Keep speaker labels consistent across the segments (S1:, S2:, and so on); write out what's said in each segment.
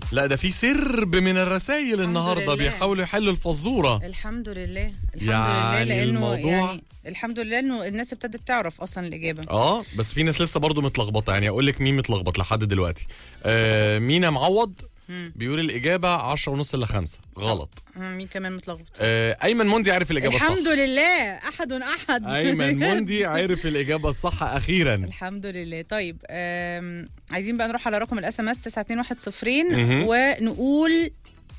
S1: لا ده في سرب من الرسائل النهارده
S2: لله.
S1: بيحاولوا يحلوا الفزوره
S2: الحمد لله الحمد
S1: يعني
S2: لله لانه
S1: الموضوع-
S2: يعني الحمد لله انه الناس ابتدت تعرف اصلا الاجابه
S1: اه بس في ناس لسه برضو متلخبطه يعني اقول لك مين متلخبط لحد دلوقتي آه مينا معوض بيقول الاجابه 10 ونص الا 5 غلط
S2: مم، مين كمان متلخبط
S1: آه ايمن موندي عارف الاجابه الصح
S2: الحمد لله احد احد
S1: ايمن موندي عارف الاجابه الصح اخيرا
S2: الحمد لله طيب آم، عايزين بقى نروح على رقم الاس ام اس 92120
S1: مهم.
S2: ونقول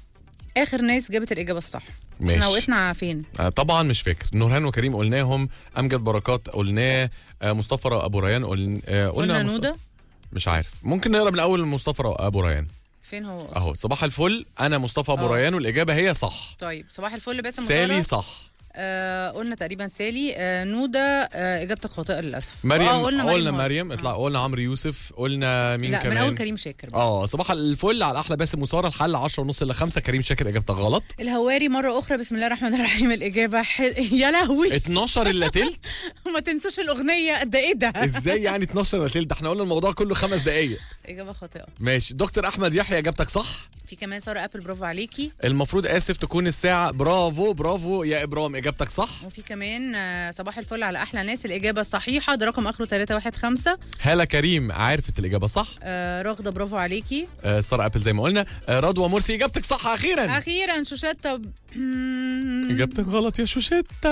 S2: اخر ناس جابت الاجابه الصح احنا
S1: ماشي
S2: وقفنا فين
S1: آه طبعا مش فاكر نورهان وكريم قلناهم امجد بركات قلناه آه مصطفى ابو ريان قلنا آه
S2: قلنا
S1: مصطفى-
S2: نوده
S1: مش عارف ممكن نقرا من اول مصطفى ابو ريان
S2: فين هو أصلاً؟
S1: اهو صباح الفل انا مصطفى ابو
S2: آه.
S1: ريان والاجابه هي صح
S2: طيب صباح الفل باسم
S1: سالي
S2: مصارة.
S1: صح
S2: آه قلنا تقريبا سالي آه نوده آه اجابتك خاطئه للاسف
S1: مريم
S2: آه
S1: قلنا
S2: مريم
S1: قلنا
S2: هو.
S1: مريم اطلع قلنا عمرو يوسف قلنا مين
S2: لا
S1: كمان
S2: من اول كريم شاكر بقى.
S1: اه صباح الفل على احلى باسم وساره الحل 10 ونص الا 5 كريم شاكر اجابتك غلط
S2: الهواري مره اخرى بسم الله الرحمن الرحيم الاجابه ح... يا لهوي
S1: 12 الا تلت
S2: وما تنسوش الاغنيه ده ايه ده
S1: ازاي يعني 12 الا تلت ده احنا قلنا الموضوع كله خمس دقايق
S2: اجابه خاطئه
S1: ماشي دكتور احمد يحيى اجابتك صح
S2: في كمان ساره ابل برافو عليكي
S1: المفروض اسف تكون الساعه برافو برافو يا ابرام اجابتك صح
S2: وفي كمان آه، صباح الفل على احلى ناس الاجابه الصحيحه ده رقم اخره 315
S1: هاله كريم عرفت الاجابه صح
S2: آه رغده برافو عليكي
S1: آه ساره ابل زي ما قلنا آه رضوى مرسي اجابتك صح اخيرا
S2: اخيرا شوشتة ب...
S1: اجابتك غلط يا شوشتة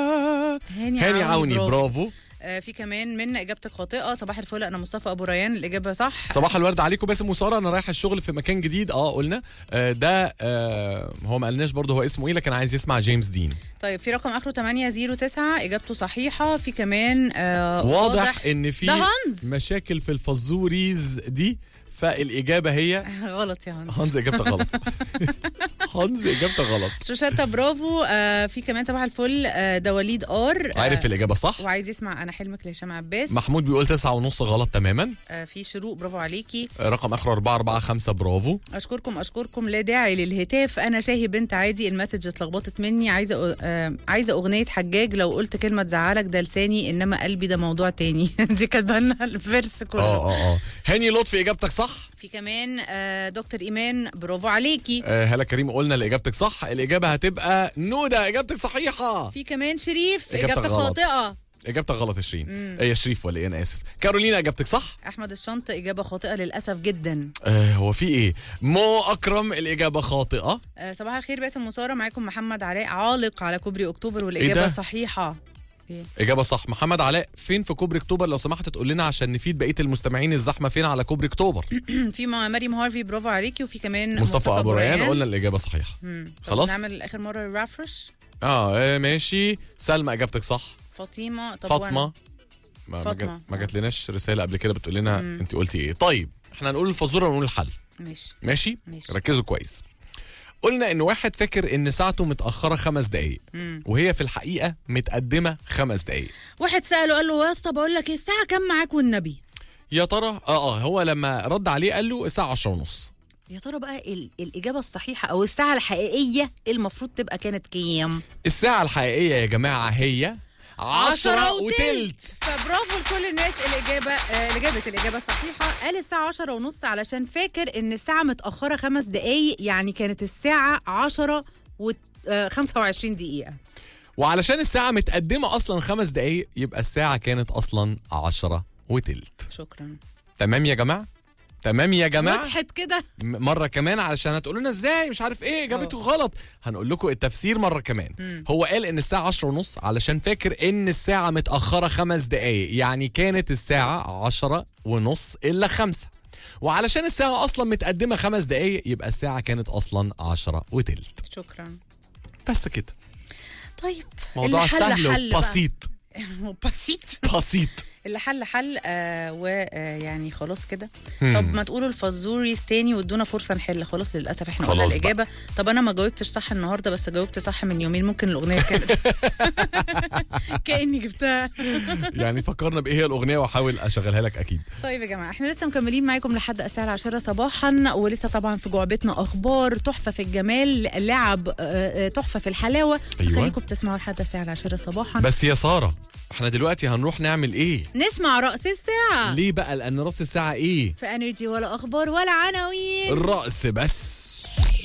S2: هاني,
S1: هاني عوني
S2: برافو,
S1: برافو
S2: آه في كمان من اجابتك خاطئه صباح الفل انا مصطفى ابو ريان الاجابه صح
S1: صباح الورد عليكم باسم وساره انا رايح الشغل في مكان جديد اه قلنا آه ده آه هو ما قالناش برضه هو اسمه ايه لكن عايز يسمع جيمس دين
S2: طيب في رقم اخره 809 اجابته صحيحه في كمان آه
S1: واضح ان في
S2: ده هانز.
S1: مشاكل في الفزوريز دي فالاجابه هي
S2: غلط يا هانز
S1: هانز اجابتك غلط هانز اجابتك غلط
S2: شوشتة برافو آه في كمان صباح الفل آه ده وليد ار آه
S1: عارف الاجابه صح
S2: وعايز يسمع انا حلمك لهشام عباس
S1: محمود بيقول تسعة ونص غلط تماما
S2: آه في شروق برافو عليكي
S1: آه، رقم اخره 445 برافو
S2: اشكركم اشكركم لا داعي للهتاف انا شاهي بنت عادي المسج اتلخبطت مني عايزه أ- آه عايزه اغنيه حجاج لو قلت كلمه تزعلك ده لساني انما قلبي ده موضوع تاني دي كاتبه لنا الفيرس كله
S1: اه اه اه هاني لطفي اجابتك صح
S2: في كمان آه دكتور ايمان برافو عليكي
S1: آه هلا كريم قلنا اللي اجابتك صح الاجابه هتبقى نوده اجابتك صحيحه
S2: في كمان شريف
S1: إجابتك
S2: اجابتك
S1: غلط.
S2: خاطئه
S1: اجابتك غلط يا شيرين ايه يا شريف ولا ايه انا اسف كارولينا اجابتك صح
S2: احمد الشنط اجابه خاطئه للاسف جدا
S1: آه هو في ايه مو اكرم الاجابه خاطئه
S2: آه صباح الخير باسم مساره معاكم محمد علاء عالق على كوبري اكتوبر والاجابه
S1: ده؟
S2: صحيحه إيه؟
S1: اجابه صح محمد علاء فين في كوبري اكتوبر لو سمحت تقول لنا عشان نفيد بقيه المستمعين الزحمه فين على كوبري اكتوبر
S2: في م- مريم هارفي برافو عليكي وفي كمان
S1: مصطفى ابو ريان قلنا الاجابه صحيحه
S2: مم. طب
S1: خلاص.
S2: نعمل اخر مره ريفرش
S1: اه آه، ماشي سلمى اجابتك صح
S2: فاطمه طب
S1: فاطمه
S2: وأنا؟
S1: ما ما
S2: فاطمة.
S1: جات- ما جاتلناش رساله قبل كده بتقول لنا انت قلتي ايه طيب احنا هنقول الفزوره ونقول الحل
S2: ماشي
S1: ماشي
S2: ماشي.
S1: ركزوا كويس قلنا ان واحد فاكر ان ساعته متاخره خمس دقايق وهي في الحقيقه متقدمه خمس دقايق
S2: واحد ساله قال له يا اسطى بقول لك إيه، الساعه كام معاك والنبي
S1: يا ترى اه اه هو لما رد عليه قال له الساعه 10 ونص
S2: يا ترى بقى ال- الاجابه الصحيحه او الساعه الحقيقيه المفروض تبقى كانت كام
S1: الساعه الحقيقيه يا جماعه هي عشرة وتلت
S2: فبرافو لكل الناس الاجابه آه، اللي جابت الاجابه الصحيحه قال الساعه 10 ونص علشان فاكر ان الساعه متاخره خمس دقائق يعني كانت الساعه 10 و آه، 25 دقيقه
S1: وعلشان الساعه متقدمه اصلا خمس دقايق يبقى الساعه كانت اصلا عشرة وتلت
S2: شكرا
S1: تمام يا جماعه تمام يا جماعه
S2: وضحت كده
S1: م- مره كمان علشان هتقولوا لنا ازاي مش عارف ايه اجابته غلط هنقول لكم التفسير مره كمان هو قال ان الساعه 10 ونص علشان فاكر ان الساعه متاخره خمس دقايق يعني كانت الساعه 10 ونص الا خمسة وعلشان الساعه اصلا متقدمه خمس دقايق يبقى الساعه كانت اصلا 10 وتلت
S2: شكرا
S1: بس كده
S2: طيب
S1: موضوع
S2: اللي حل
S1: سهل
S2: حل بقى.
S1: وبسيط
S2: بسيط
S1: بسيط
S2: اللي حل حل آه ويعني خلاص كده طب ما تقولوا الفزوريز تاني وادونا فرصه نحل خلاص للاسف احنا قلنا
S1: خلاص بقى.
S2: الاجابه طب انا ما جاوبتش صح النهارده بس جاوبت صح من يومين ممكن الاغنيه كانت كاني جبتها
S1: يعني فكرنا بايه هي الاغنيه واحاول اشغلها لك اكيد
S2: طيب يا جماعه احنا لسه مكملين معاكم لحد الساعه 10 صباحا ولسه طبعا في جعبتنا اخبار تحفه في الجمال لعب آه، آه، تحفه في الحلاوه
S1: أيوة.
S2: خليكم بتسمعوا لحد الساعه 10 صباحا
S1: بس يا ساره احنا دلوقتي هنروح نعمل ايه
S2: نسمع رأس الساعة
S1: ليه بقى لان راس الساعه ايه
S2: في انرجي ولا اخبار ولا عناوين
S1: الرأس بس